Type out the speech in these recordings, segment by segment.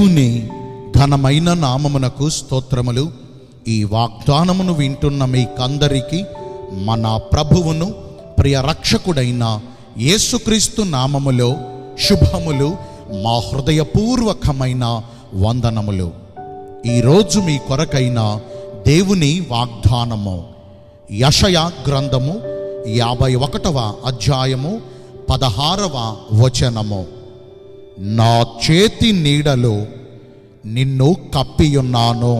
దేవుని ఘనమైన నామమునకు స్తోత్రములు ఈ వాగ్దానమును వింటున్న మీకందరికీ మన ప్రభువును ప్రియ రక్షకుడైన యేసుక్రీస్తు నామములో శుభములు మా హృదయపూర్వకమైన వందనములు ఈరోజు మీ కొరకైన దేవుని వాగ్దానము యషయ గ్రంథము యాభై ఒకటవ అధ్యాయము పదహారవ వచనము నా చేతి నీడలో నిన్ను కప్పియున్నాను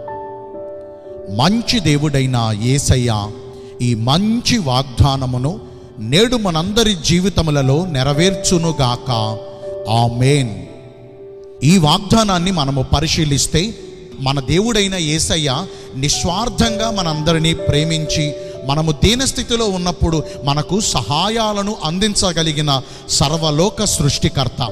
మంచి దేవుడైన యేసయ్య ఈ మంచి వాగ్దానమును నేడు మనందరి జీవితములలో నెరవేర్చునుగాక ఆమేన్ ఈ వాగ్దానాన్ని మనము పరిశీలిస్తే మన దేవుడైన యేసయ్య నిస్వార్థంగా మనందరినీ ప్రేమించి మనము దీనస్థితిలో ఉన్నప్పుడు మనకు సహాయాలను అందించగలిగిన సర్వలోక సృష్టికర్త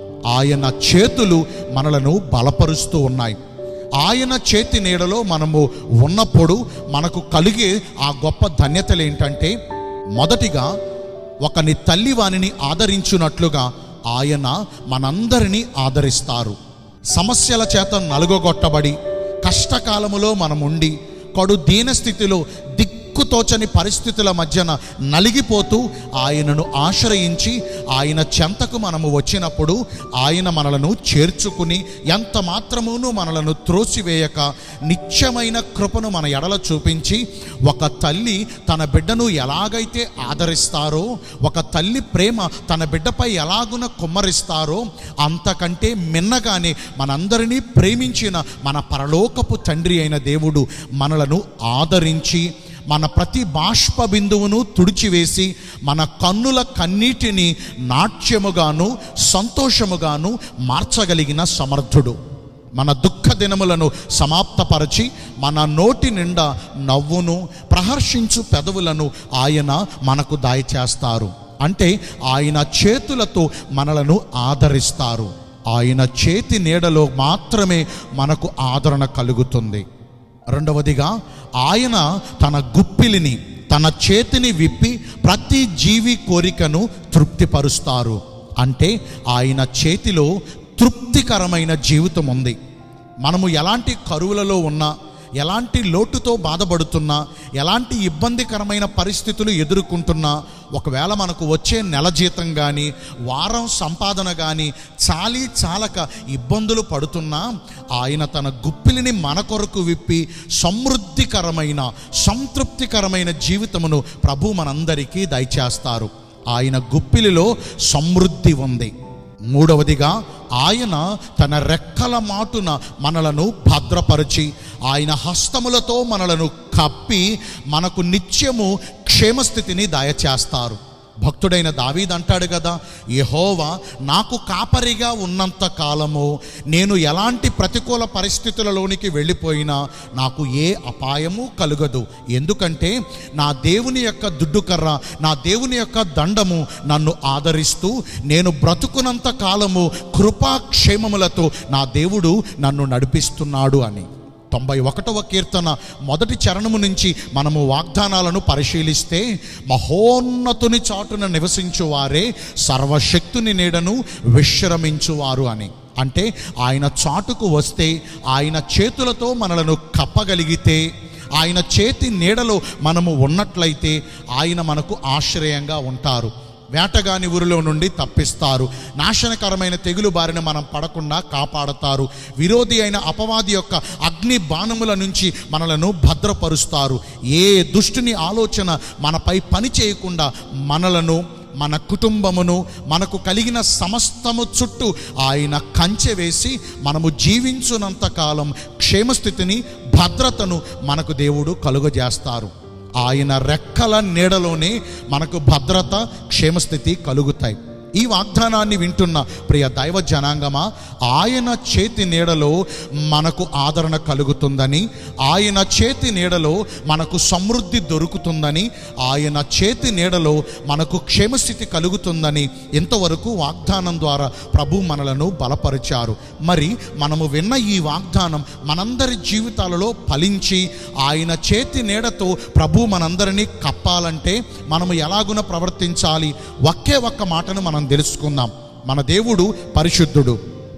ఆయన చేతులు మనలను బలపరుస్తూ ఉన్నాయి ఆయన చేతి నీడలో మనము ఉన్నప్పుడు మనకు కలిగే ఆ గొప్ప ధన్యతలు ఏంటంటే మొదటిగా ఒకని తల్లి వానిని ఆదరించున్నట్లుగా ఆయన మనందరినీ ఆదరిస్తారు సమస్యల చేత నలుగొట్టబడి కష్టకాలములో మనం ఉండి కడు దీనస్థితిలో దిక్కుతోచని పరిస్థితుల మధ్యన నలిగిపోతూ ఆయనను ఆశ్రయించి ఆయన చెంతకు మనము వచ్చినప్పుడు ఆయన మనలను చేర్చుకుని ఎంత మాత్రమును మనలను త్రోసివేయక నిత్యమైన కృపను మన ఎడల చూపించి ఒక తల్లి తన బిడ్డను ఎలాగైతే ఆదరిస్తారో ఒక తల్లి ప్రేమ తన బిడ్డపై ఎలాగున కుమ్మరిస్తారో అంతకంటే మిన్నగానే మనందరినీ ప్రేమించిన మన పరలోకపు తండ్రి అయిన దేవుడు మనలను ఆదరించి మన ప్రతి బాష్ప బిందువును తుడిచివేసి మన కన్నుల కన్నీటిని నాట్యముగాను సంతోషముగాను మార్చగలిగిన సమర్థుడు మన దుఃఖ దినములను సమాప్తపరచి మన నోటి నిండా నవ్వును ప్రహర్షించు పెదవులను ఆయన మనకు దయచేస్తారు అంటే ఆయన చేతులతో మనలను ఆదరిస్తారు ఆయన చేతి నీడలో మాత్రమే మనకు ఆదరణ కలుగుతుంది రెండవదిగా ఆయన తన గుప్పిలిని తన చేతిని విప్పి ప్రతి జీవి కోరికను తృప్తిపరుస్తారు అంటే ఆయన చేతిలో తృప్తికరమైన జీవితం ఉంది మనము ఎలాంటి కరువులలో ఉన్నా ఎలాంటి లోటుతో బాధపడుతున్నా ఎలాంటి ఇబ్బందికరమైన పరిస్థితులు ఎదుర్కొంటున్నా ఒకవేళ మనకు వచ్చే నెల జీతం కానీ వారం సంపాదన కానీ చాలీ చాలక ఇబ్బందులు పడుతున్నా ఆయన తన గుప్పిలిని మన కొరకు విప్పి సమృద్ధికరమైన సంతృప్తికరమైన జీవితమును ప్రభు మనందరికీ దయచేస్తారు ఆయన గుప్పిలిలో సమృద్ధి ఉంది మూడవదిగా ఆయన తన రెక్కల మాటున మనలను భద్రపరిచి ఆయన హస్తములతో మనలను కప్పి మనకు నిత్యము క్షేమస్థితిని దయచేస్తారు భక్తుడైన దావీద్ అంటాడు కదా యహోవా నాకు కాపరిగా ఉన్నంత కాలము నేను ఎలాంటి ప్రతికూల పరిస్థితులలోనికి వెళ్ళిపోయినా నాకు ఏ అపాయము కలుగదు ఎందుకంటే నా దేవుని యొక్క దుడ్డుకర్ర నా దేవుని యొక్క దండము నన్ను ఆదరిస్తూ నేను బ్రతుకునంత కాలము కృపాక్షేమములతో నా దేవుడు నన్ను నడిపిస్తున్నాడు అని తొంభై ఒకటవ కీర్తన మొదటి చరణము నుంచి మనము వాగ్దానాలను పరిశీలిస్తే మహోన్నతుని చాటున నివసించువారే సర్వశక్తుని నీడను విశ్రమించువారు అని అంటే ఆయన చాటుకు వస్తే ఆయన చేతులతో మనలను కప్పగలిగితే ఆయన చేతి నీడలో మనము ఉన్నట్లయితే ఆయన మనకు ఆశ్రయంగా ఉంటారు వేటగాని ఊరిలో నుండి తప్పిస్తారు నాశనకరమైన తెగులు బారిన మనం పడకుండా కాపాడతారు విరోధి అయిన అపవాది యొక్క అగ్ని బాణముల నుంచి మనలను భద్రపరుస్తారు ఏ దుష్టుని ఆలోచన మనపై పని చేయకుండా మనలను మన కుటుంబమును మనకు కలిగిన సమస్తము చుట్టూ ఆయన కంచె వేసి మనము జీవించునంత కాలం క్షేమస్థితిని భద్రతను మనకు దేవుడు కలుగజేస్తారు ఆయన రెక్కల నీడలోనే మనకు భద్రత క్షేమస్థితి కలుగుతాయి ఈ వాగ్దానాన్ని వింటున్న ప్రియ దైవ జనాంగమా ఆయన చేతి నీడలో మనకు ఆదరణ కలుగుతుందని ఆయన చేతి నీడలో మనకు సమృద్ధి దొరుకుతుందని ఆయన చేతి నీడలో మనకు క్షేమస్థితి కలుగుతుందని ఇంతవరకు వాగ్దానం ద్వారా ప్రభు మనలను బలపరిచారు మరి మనము విన్న ఈ వాగ్దానం మనందరి జీవితాలలో ఫలించి ఆయన చేతి నీడతో ప్రభు మనందరినీ కప్పాలంటే మనము ఎలాగున ప్రవర్తించాలి ఒకే ఒక్క మాటను మనం తెలుసుకుందాం మన దేవుడు పరిశుద్ధుడు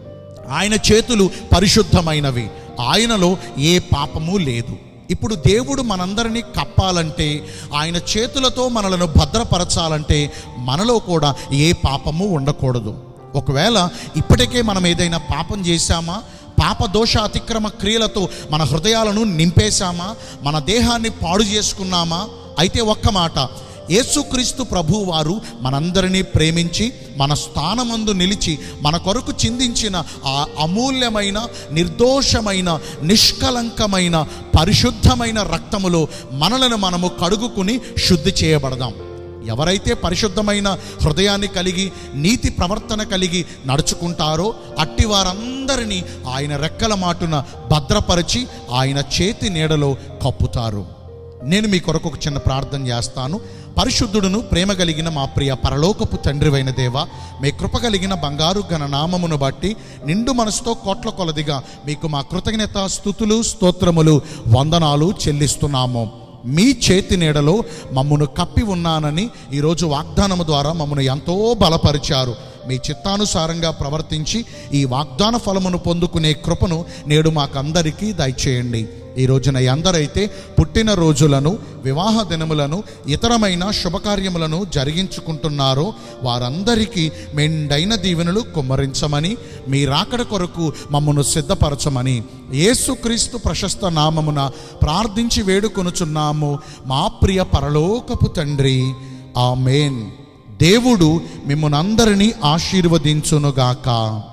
ఆయన చేతులు పరిశుద్ధమైనవి ఆయనలో ఏ పాపము లేదు ఇప్పుడు దేవుడు మనందరినీ కప్పాలంటే ఆయన చేతులతో మనలను భద్రపరచాలంటే మనలో కూడా ఏ పాపము ఉండకూడదు ఒకవేళ ఇప్పటికే మనం ఏదైనా పాపం చేశామా పాప దోష అతిక్రమ క్రియలతో మన హృదయాలను నింపేశామా మన దేహాన్ని పాడు చేసుకున్నామా అయితే ఒక్క మాట యేసుక్రీస్తు ప్రభు వారు మనందరినీ ప్రేమించి మన స్థానమందు నిలిచి మన కొరకు చిందించిన ఆ అమూల్యమైన నిర్దోషమైన నిష్కలంకమైన పరిశుద్ధమైన రక్తములో మనలను మనము కడుగుకుని శుద్ధి చేయబడదాం ఎవరైతే పరిశుద్ధమైన హృదయాన్ని కలిగి నీతి ప్రవర్తన కలిగి నడుచుకుంటారో అట్టి వారందరినీ ఆయన రెక్కల మాటున భద్రపరిచి ఆయన చేతి నీడలో కప్పుతారు నేను మీ కొరకు ఒక చిన్న ప్రార్థన చేస్తాను పరిశుద్ధుడును ప్రేమ కలిగిన మా ప్రియ పరలోకపు తండ్రివైన దేవ మీ కృప కలిగిన బంగారు ఘన నామమును బట్టి నిండు మనసుతో కోట్ల కొలదిగా మీకు మా కృతజ్ఞత స్థుతులు స్తోత్రములు వందనాలు చెల్లిస్తున్నాము మీ చేతి నీడలో మమ్మను కప్పి ఉన్నానని ఈరోజు వాగ్దానము ద్వారా మమ్మను ఎంతో బలపరిచారు మీ చిత్తానుసారంగా ప్రవర్తించి ఈ వాగ్దాన ఫలమును పొందుకునే కృపను నేడు మాకందరికీ దయచేయండి ఈ రోజున ఎందరైతే పుట్టిన రోజులను వివాహ దినములను ఇతరమైన శుభకార్యములను జరిగించుకుంటున్నారో వారందరికీ మెండైన దీవెనలు కుమ్మరించమని మీ రాకడ కొరకు మమ్మను సిద్ధపరచమని యేసుక్రీస్తు ప్రశస్త నామమున ప్రార్థించి వేడుకొనుచున్నాము మా ప్రియ పరలోకపు తండ్రి ఆమేన్ దేవుడు మిమ్మల్ని అందరినీ ఆశీర్వదించునుగాక